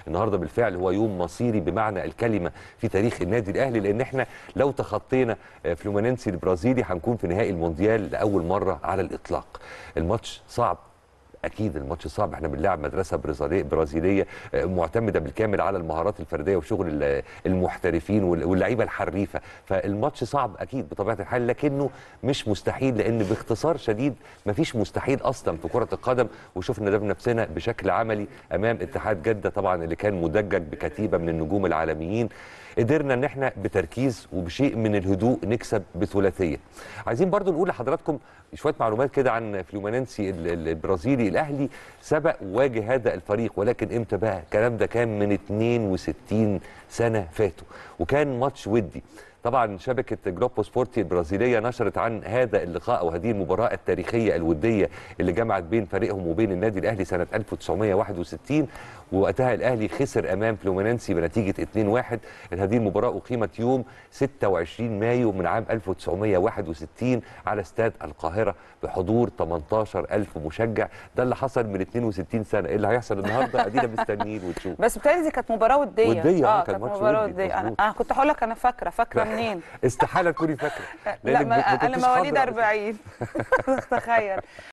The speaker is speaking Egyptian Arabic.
النهارده بالفعل هو يوم مصيري بمعنى الكلمه في تاريخ النادي الاهلي لان احنا لو تخطينا آه، فلومينينسي البرازيلي هنكون في نهائي المونديال لاول مره على الاطلاق الماتش صعب اكيد الماتش صعب احنا بنلعب مدرسه برازيليه برازيليه آه، معتمده بالكامل على المهارات الفرديه وشغل ال- المحترفين وال- واللعيبه الحريفه فالماتش صعب اكيد بطبيعه الحال لكنه مش مستحيل لان باختصار شديد مفيش مستحيل اصلا في كره القدم وشفنا ده بنفسنا بشكل عملي امام اتحاد جده طبعا اللي كان مدجج بكتيبه من النجوم العالميين قدرنا ان احنا بتركيز وبشيء من الهدوء نكسب بثلاثيه عايزين برضو نقول لحضراتكم شويه معلومات كده عن فلومينينسي ال- ال- البرازيلي الاهلي سبق وواجه هذا الفريق ولكن امتى بقى الكلام ده كان من 62 سنه فاتوا وكان ماتش ودي طبعا شبكه جلوبو سبورتي البرازيليه نشرت عن هذا اللقاء او هذه المباراه التاريخيه الوديه اللي جمعت بين فريقهم وبين النادي الاهلي سنه 1961 ووقتها الاهلي خسر امام فلومينينسي بنتيجه 2-1 هذه المباراه اقيمت يوم 26 مايو من عام 1961 على استاد القاهره بحضور 18000 مشجع ده اللي حصل من 62 سنه ايه اللي هيحصل النهارده ادينا مستنيين ونشوف بس بتهيألي دي كانت مباراه وديه ودية، آه، اه كان كانت ماتش مباراه ودي، وديه انا مظبوط. أنا كنت هقول لك انا فاكره فاكره منين استحاله تكوني فاكره لا لأنك ما ما انا كنتيش مواليد حاضرة. 40 تخيل